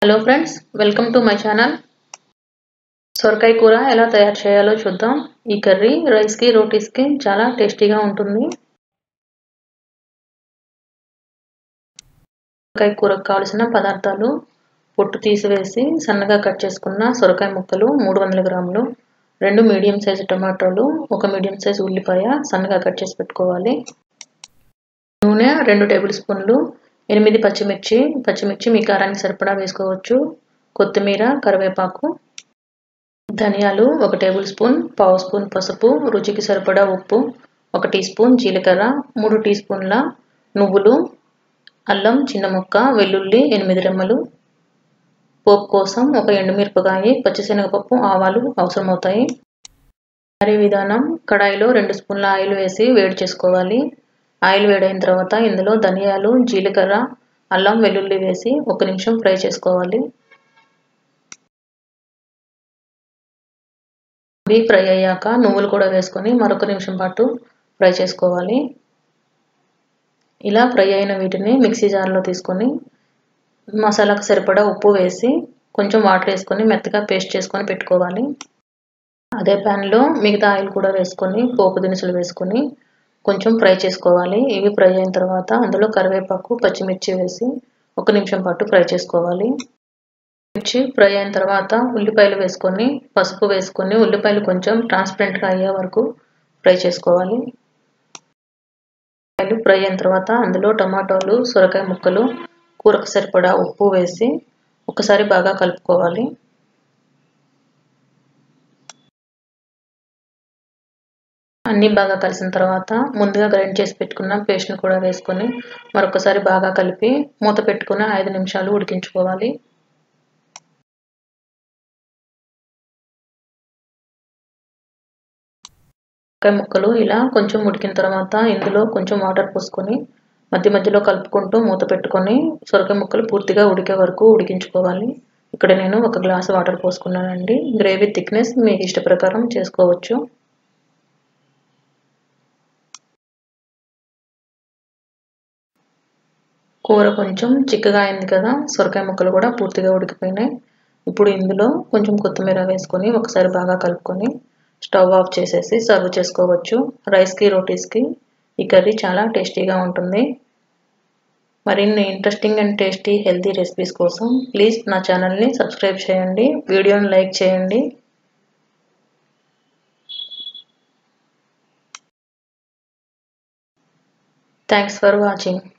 hello friends welcome to my channel సొరకాయ కూర ఎలా తయారు చేయాలో చూద్దాం ఈ కర్రీ రైస్కి రోటీస్కి చాలా టేస్టీగా ఉంటుంది సొరకాయ కూరకు కావలసిన పదార్థాలు పొట్టు తీసివేసి సన్నగా కట్ చేసుకున్న సొరకాయ ముక్కలు మూడు వందల గ్రాములు రెండు మీడియం సైజు టమాటోలు ఒక మీడియం సైజు ఉల్లిపాయ సన్నగా కట్ చేసి పెట్టుకోవాలి నూనె రెండు టేబుల్ స్పూన్లు ఎనిమిది పచ్చిమిర్చి పచ్చిమిర్చి మీ కారానికి సరిపడా వేసుకోవచ్చు కొత్తిమీర కరివేపాకు ధనియాలు ఒక టేబుల్ స్పూన్ పావు స్పూన్ పసుపు రుచికి సరిపడా ఉప్పు ఒక టీ స్పూన్ జీలకర్ర మూడు టీ స్పూన్ల నువ్వులు అల్లం చిన్న ముక్క వెల్లుల్లి ఎనిమిది రెమ్మలు పోపు కోసం ఒక ఎండుమిరపకాయ పచ్చిశనగపప్పు ఆవాలు అవసరమవుతాయి తయారీ విధానం కడాయిలో రెండు స్పూన్ల ఆయిల్ వేసి వేడి చేసుకోవాలి ఆయిల్ వేడైన తర్వాత ఇందులో ధనియాలు జీలకర్ర అల్లం వెల్లుల్లి వేసి ఒక నిమిషం ఫ్రై చేసుకోవాలి అవి ఫ్రై అయ్యాక నువ్వులు కూడా వేసుకొని మరొక నిమిషం పాటు ఫ్రై చేసుకోవాలి ఇలా ఫ్రై అయిన వీటిని మిక్సీ జార్లో తీసుకొని మసాలాకు సరిపడా ఉప్పు వేసి కొంచెం వాటర్ వేసుకొని మెత్తగా పేస్ట్ చేసుకొని పెట్టుకోవాలి అదే ప్యాన్లో మిగతా ఆయిల్ కూడా వేసుకొని పోపు దినుసులు వేసుకొని కొంచెం ఫ్రై చేసుకోవాలి ఇవి ఫ్రై అయిన తర్వాత అందులో కరివేపాకు పచ్చిమిర్చి వేసి ఒక నిమిషం పాటు ఫ్రై చేసుకోవాలి మిర్చి ఫ్రై అయిన తర్వాత ఉల్లిపాయలు వేసుకొని పసుపు వేసుకొని ఉల్లిపాయలు కొంచెం ట్రాన్స్పరెంట్గా అయ్యే వరకు ఫ్రై చేసుకోవాలి ఉల్లిపాయలు ఫ్రై అయిన తర్వాత అందులో టమాటోలు సొరకాయ ముక్కలు కూరకు సరిపడా ఉప్పు వేసి ఒకసారి బాగా కలుపుకోవాలి అన్నీ బాగా కలిసిన తర్వాత ముందుగా గ్రైండ్ చేసి పెట్టుకున్న పేస్ట్ని కూడా వేసుకొని మరొకసారి బాగా కలిపి మూత పెట్టుకుని ఐదు నిమిషాలు ఉడికించుకోవాలి ముక్కలు ఇలా కొంచెం ఉడికిన తర్వాత ఇందులో కొంచెం వాటర్ పోసుకొని మధ్య మధ్యలో కలుపుకుంటూ మూత పెట్టుకొని సొరకాయ ముక్కలు పూర్తిగా ఉడికే వరకు ఉడికించుకోవాలి ఇక్కడ నేను ఒక గ్లాస్ వాటర్ పోసుకున్నానండి గ్రేవీ థిక్నెస్ మీకు ఇష్ట ప్రకారం చేసుకోవచ్చు కూర కొంచెం చిక్కగా అయింది కదా సొరకాయ ముక్కలు కూడా పూర్తిగా ఉడికిపోయినాయి ఇప్పుడు ఇందులో కొంచెం కొత్తిమీర వేసుకొని ఒకసారి బాగా కలుపుకొని స్టవ్ ఆఫ్ చేసేసి సర్వ్ చేసుకోవచ్చు రైస్కి రోటీస్కి ఈ కర్రీ చాలా టేస్టీగా ఉంటుంది మరిన్ని interesting and tasty healthy recipes కోసం ప్లీజ్ నా ఛానల్ని సబ్స్క్రైబ్ చేయండి వీడియోని లైక్ చేయండి థ్యాంక్స్ ఫర్ వాచింగ్